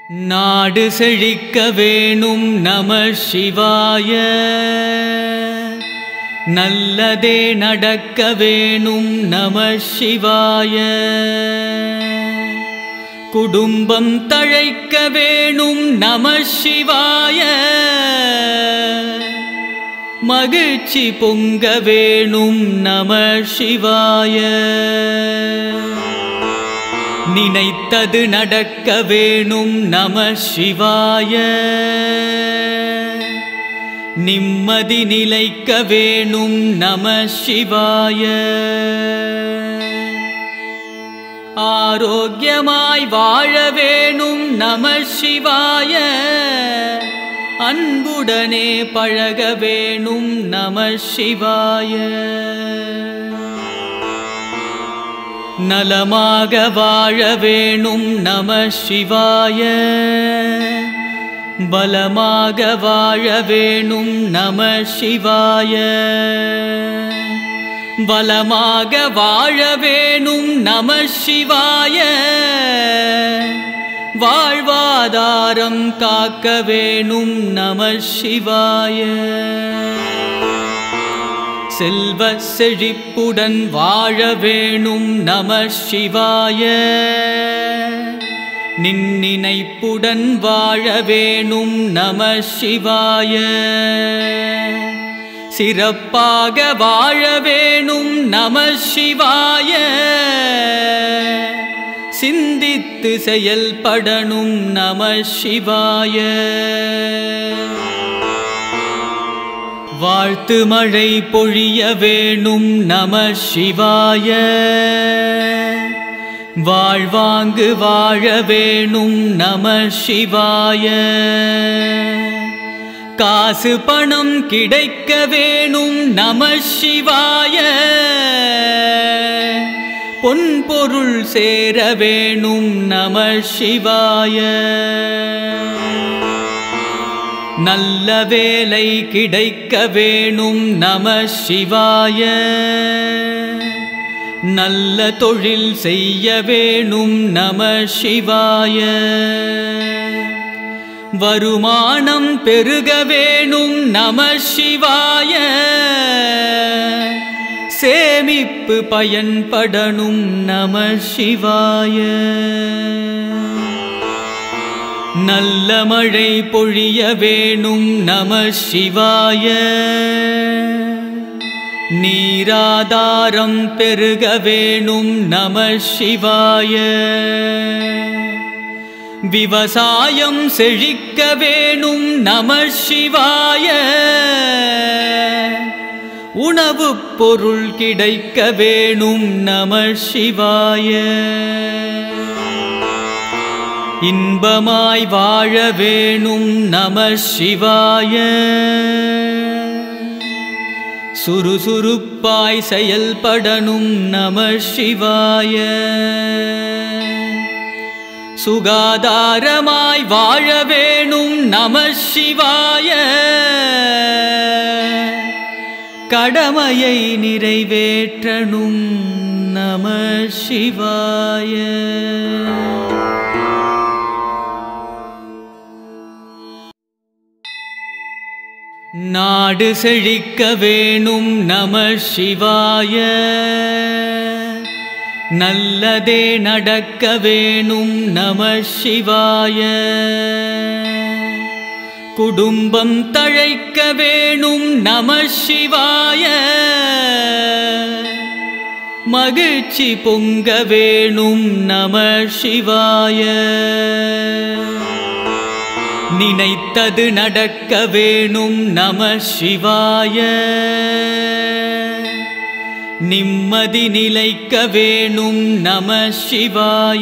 நாடு செழிக்க வேணும் நம சிவாய நல்லதே நடக்க வேணும் நம சிவாய குடும்பம் தழைக்க வேணும் நம சிவாய மகிழ்ச்சி பொங்க வேணும் நம சிவாய நினைத்தது நடக்க வேணும் நம சிவாய நிம்மதி நிலைக்க வேணும் நம சிவாய ஆரோக்கியமாய் வாழ வேணும் நம சிவாய அன்புடனே பழக வேணும் நம சிவாய நலமாக வாழ வேணும் நம சிவாய பலமாக வாழ வேணும் நம சிவாய பலமாக வாழ வேணும் நம சிவாய வாழ்வாதாரம் காக்க வேணும் நம சிவாய செல்வ செழிப்புடன் வாழ வேணும் நம சிவாய நின்னினைப்புடன் வாழ வேணும் நம சிவாய சிறப்பாக வாழ வேணும் நம சிவாய சிந்தித்து செயல்படணும் நம சிவாய வாழ்த்து மழை பொழிய வேணும் நம சிவாய வாழ்வாங்கு வாழ வேணும் நம சிவாய காசு பணம் கிடைக்க வேணும் நம சிவாய பொன் பொருள் சேர வேணும் நம சிவாய நல்ல வேலை கிடைக்க வேணும் நம சிவாய நல்ல தொழில் செய்ய வேணும் நம சிவாய வருமானம் பெருக வேணும் நம சிவாய சேமிப்பு பயன்படணும் நம சிவாய நல்ல மழை பொழிய வேணும் நம சிவாய நீராதாரம் பெருக வேணும் நம சிவாய விவசாயம் செழிக்க வேணும் நம சிவாய உணவுப் பொருள் கிடைக்க வேணும் நம சிவாய இன்பமாய் வாழ வேணும் நம சிவாய சுறுசுறுப்பாய் செயல்படணும் நம சிவாய சுகாதாரமாய் வாழ வேணும் நம சிவாய கடமையை நிறைவேற்றணும் நம சிவாய நாடு செழிக்க வேணும் நம சிவாய நல்லதே நடக்க வேணும் நம சிவாய குடும்பம் தழைக்க வேணும் நம சிவாய மகிழ்ச்சி பொங்க வேணும் நம சிவாய நினைத்தது நடக்க வேணும் நம சிவாய நிம்மதி நிலைக்க வேணும் நம சிவாய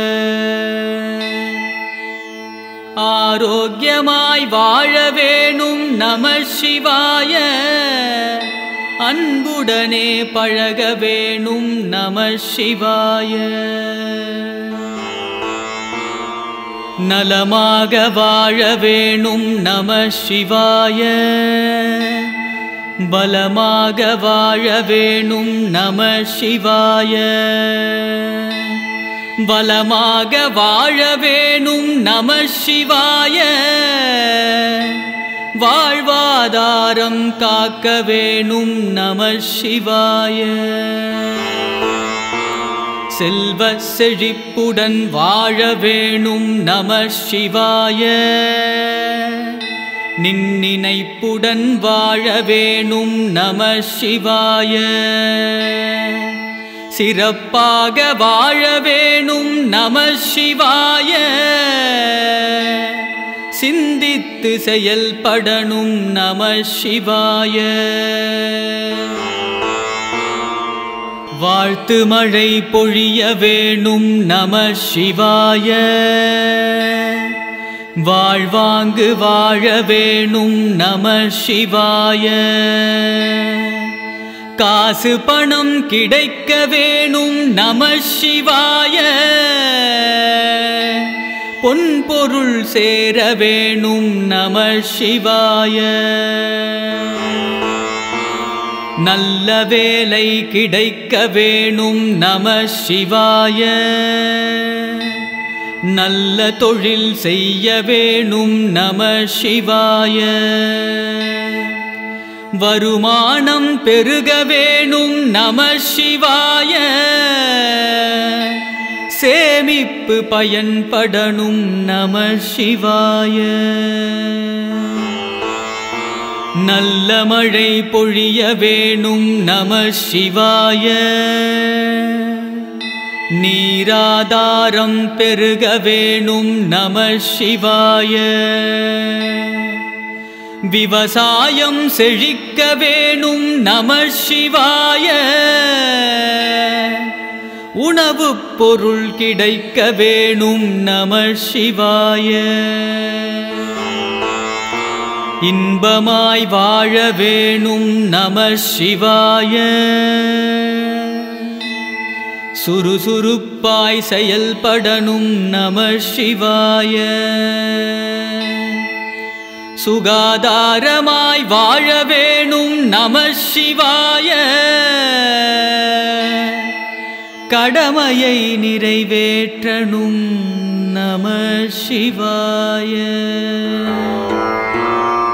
ஆரோக்கியமாய் வாழ வேணும் நம சிவாய அன்புடனே பழக வேணும் நம சிவாய நலமாக வாழ வேணும் நம சிவாய பலமாக வாழ வேணும் நம சிவாய வளமாக வாழ வேணும் நம சிவாய வாழ்வாதாரம் காக்க வேணும் நம சிவாய செல்வ செழிப்புடன் வாழ வேணும் நம சிவாய நின்னினைப்புடன் வாழ வேணும் நம சிவாய சிறப்பாக வாழ வேணும் நம சிவாய சிந்தித்து செயல்படணும் நம சிவாய வாழ்த்து மழை பொழிய வேணும் நம சிவாய வாழ்வாங்கு வாழ வேணும் நம சிவாய காசு பணம் கிடைக்க வேணும் நம சிவாய பொன் பொருள் சேர வேணும் நம சிவாய நல்ல வேலை கிடைக்க வேணும் நம சிவாய நல்ல தொழில் செய்ய வேணும் நம சிவாய வருமானம் பெருக வேணும் நம சிவாய சேமிப்பு பயன்படணும் நம சிவாய நல்ல மழை பொழிய வேணும் நம சிவாய நீராதாரம் பெருக வேணும் நம சிவாய விவசாயம் செழிக்க வேணும் நம சிவாய உணவுப் பொருள் கிடைக்க வேணும் நம சிவாய இன்பமாய் வாழ வேணும் நம சிவாய சுறுசுறுப்பாய் செயல்படணும் நம சிவாய சுகாதாரமாய் வாழ வேணும் நம சிவாய கடமையை நிறைவேற்றணும். நிறைவேற்றணும். நம சிவாய. சுகாதாரமாய் வாழ வேணும் நம சிவாய கடமையை நிறைவேற்றணும் நம சிவாய. கடமையை நிறைவேற்றணும். நம சிவாய. சுகாதாரமாய் வாழ வேணும். நம சிவாய. கடமையை நிறைவேற்றணும். நம சிவாய. சுகாதாரமாய் வாழ வேணும். நம சிவாய.